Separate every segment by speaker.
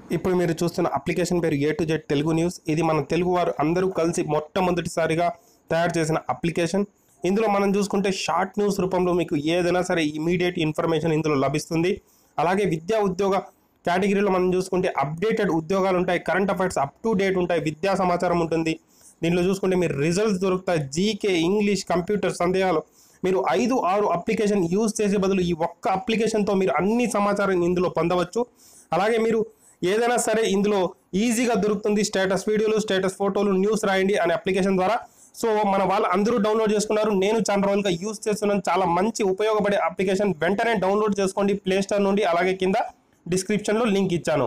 Speaker 1: ఇప్పుడు మీరు చూస్తున్న అప్లికేషన్ పేరు A to Z Telugu news ఇది మన తెలుగు వారు అందరూ కలిసి మొట్టమొదటిసారిగా తయారు చేసిన అప్లికేషన్ ఇందులో మనం చూసుకుంటే షార్ట్ న్యూస్ రూపంలో మీకు ఏదైనా సరే ఇమీడియట్ ఇన్ఫర్మేషన్ ఇందులో లభిస్తుంది అలాగే విద్యా ఉద్యోగ కేటగిరీలో మనం చూసుకుంటే అప్డేటెడ్ ఉద్యోగాలు ఉంటాయి current affairs up to date ఉంటాయి విద్యా సమాచారం ఉంటుంది దీంట్లో చూసుకుంటే మీరు రిజల్ట్స్ దొరుకుతాయి జీకే ఇంగ్లీష్ కంప్యూటర్ సందేహాలు మీరు ఐదు ఆరు అప్లికేషన్ యూజ్ చేసే బదులు ఈ ఒక్క అప్లికేషన్తో మీరు అన్ని సమాచారం ఇందులో పొందవచ్చు అలాగే మీరు ఏదైనా సరే ఇందులో ఈజీగా దొరుకుతుంది స్టేటస్ వీడియోలు స్టేటస్ ఫోటోలు న్యూస్ రాయండి అనే అప్లికేషన్ ద్వారా సో మన వాళ్ళు అందరూ డౌన్లోడ్ చేసుకున్నారు నేను చాలా రోజులుగా యూజ్ చేస్తున్నాను చాలా మంచి ఉపయోగపడే అప్లికేషన్ వెంటనే డౌన్లోడ్ చేసుకోండి ప్లే స్టోర్ నుండి అలాగే కింద డిస్క్రిప్షన్లో లింక్ ఇచ్చాను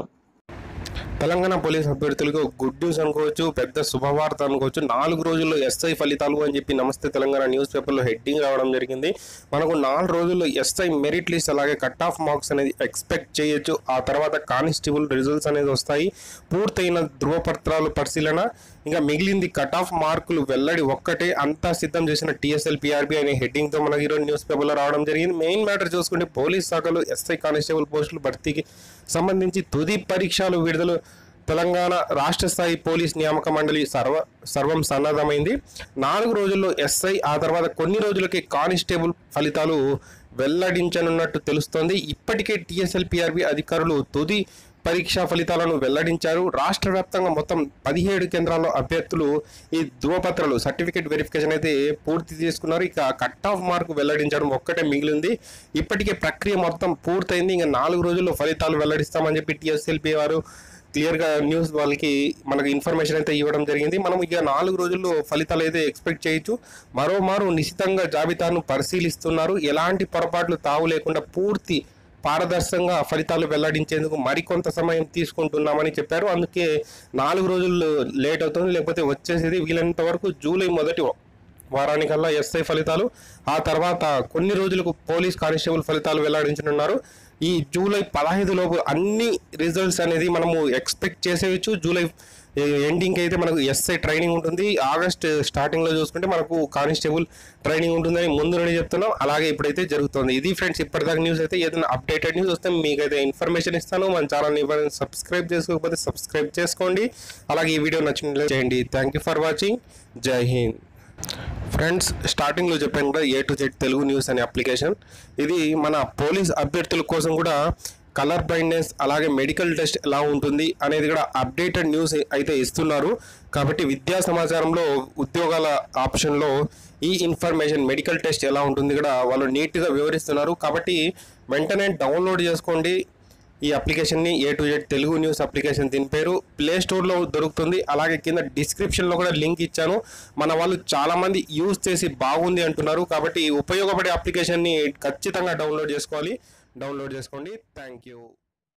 Speaker 1: తెలంగాణ పోలీస్ అభ్యర్థులకు గుడ్ న్యూస్ అనుకోవచ్చు పెద్ద శుభవార్త అనుకోవచ్చు నాలుగు రోజుల్లో ఎస్ఐ ఫలితాలు అని చెప్పి నమస్తే తెలంగాణ న్యూస్ పేపర్లో హెడ్డింగ్ రావడం జరిగింది మనకు నాలుగు రోజుల్లో ఎస్ఐ మెరిట్ లిస్ట్ అలాగే కట్ ఆఫ్ మార్క్స్ అనేది ఎక్స్పెక్ట్ చేయొచ్చు ఆ తర్వాత కానిస్టేబుల్ రిజల్ట్స్ అనేది వస్తాయి పూర్తయిన ధృవపత్రాలు పరిశీలన ఇంకా మిగిలింది కట్ ఆఫ్ మార్కులు వెల్లడి ఒక్కటే అంతా సిద్ధం చేసిన టీఎస్ఎల్ పిఆర్బి అనే హెడ్డింగ్ తో మనకి ఈరోజు న్యూస్ పేపర్లో రావడం జరిగింది మెయిన్ మ్యాటర్ చూసుకుంటే పోలీస్ శాఖలో ఎస్ఐ కానిస్టేబుల్ పోస్టుల భర్తీకి సంబంధించి తుది పరీక్షలు విడుదల తెలంగాణ రాష్ట్ర స్థాయి పోలీస్ నియామక మండలి సర్వ సర్వం సన్నద్ధమైంది నాలుగు రోజుల్లో ఎస్ఐ ఆ తర్వాత కొన్ని రోజులకి కానిస్టేబుల్ ఫలితాలు వెల్లడించనున్నట్టు తెలుస్తోంది ఇప్పటికే టీఎస్ఎల్ పిఆర్బి అధికారులు తుది పరీక్షా ఫలితాలను వెల్లడించారు రాష్ట్ర వ్యాప్తంగా మొత్తం పదిహేడు కేంద్రాల్లో అభ్యర్థులు ఈ ధృవపత్రాలు సర్టిఫికేట్ వెరిఫికేషన్ అయితే పూర్తి చేసుకున్నారు ఇక కట్ ఆఫ్ మార్క్ వెల్లడించడం ఒక్కటే మిగిలింది ఇప్పటికే ప్రక్రియ మొత్తం పూర్తయింది ఇంకా నాలుగు రోజుల్లో ఫలితాలు వెల్లడిస్తామని చెప్పి టీఎస్ఎల్పి వారు క్లియర్గా న్యూస్ వాళ్ళకి మనకు ఇన్ఫర్మేషన్ అయితే ఇవ్వడం జరిగింది మనం ఇక నాలుగు రోజుల్లో ఫలితాలు అయితే ఎక్స్పెక్ట్ చేయొచ్చు మరోమారు నిశ్చితంగా జాబితాను పరిశీలిస్తున్నారు ఎలాంటి పొరపాట్లు తావు లేకుండా పూర్తి పారదర్శకంగా ఫలితాలు వెల్లడించేందుకు మరికొంత సమయం తీసుకుంటున్నామని చెప్పారు అందుకే నాలుగు రోజులు లేట్ అవుతుంది లేకపోతే వచ్చేసేది వీలైనంత వరకు జూలై మొదటి వారానికల్లా ఎస్ఐ ఫలితాలు ఆ తర్వాత కొన్ని రోజులకు పోలీస్ కానిస్టేబుల్ ఫలితాలు వెల్లడించనున్నారు ఈ జూలై పదహైదు లోపు అన్ని రిజల్ట్స్ అనేది మనము ఎక్స్పెక్ట్ చేసేయచ్చు జూలై ఎండింగ్ అయితే మనకు ఎస్ఐ ట్రైనింగ్ ఉంటుంది ఆగస్ట్ స్టార్టింగ్ లో చూసుకుంటే మనకు కానిస్టేబుల్ ట్రైనింగ్ ఉంటుందని ముందు నుండి చెప్తున్నాం అలాగే ఇప్పుడైతే జరుగుతుంది ఇది ఫ్రెండ్స్ ఇప్పటిదాకా న్యూస్ అయితే ఏదైనా అప్డేటెడ్ న్యూస్ వస్తే మీకైతే ఇన్ఫర్మేషన్ ఇస్తాను మన ఛానల్ని ఇవ్వడానికి సబ్స్క్రైబ్ చేసుకోకపోతే సబ్స్క్రైబ్ చేసుకోండి అలాగే ఈ వీడియో నచ్చినట్లయితే చేయండి థ్యాంక్ యూ ఫర్ వాచింగ్ జై హింద్ ఫ్రెండ్స్ స్టార్టింగ్లో చెప్పాను కూడా A to Z Telugu news అనే అప్లికేషన్ ఇది మన పోలీస్ అభ్యర్థుల కోసం కూడా కలర్ బ్లైండ్నెస్ అలాగే మెడికల్ టెస్ట్ ఎలా ఉంటుంది అనేది కూడా అప్డేటెడ్ న్యూస్ అయితే ఇస్తున్నారు కాబట్టి విద్యా సమాచారంలో ఉద్యోగాల ఆప్షన్లో ఈ ఇన్ఫర్మేషన్ మెడికల్ టెస్ట్ ఎలా ఉంటుంది కూడా వాళ్ళు నీట్గా వివరిస్తున్నారు కాబట్టి వెంటనే డౌన్లోడ్ చేసుకోండి ఈ అప్లికేషన్ని A to Z Telugu news application దీని పేరు ప్లే స్టోర్లో దొరుకుతుంది అలాగే కింద డిస్క్రిప్షన్లో కూడా లింక్ ఇచ్చాను మన వాళ్ళు చాలామంది యూజ్ చేసి బాగుంది అంటున్నారు కాబట్టి ఉపయోగపడే అప్లికేషన్ని ఖచ్చితంగా డౌన్లోడ్ చేసుకోవాలి డౌన్లోడ్ చేసుకోండి థ్యాంక్ యూ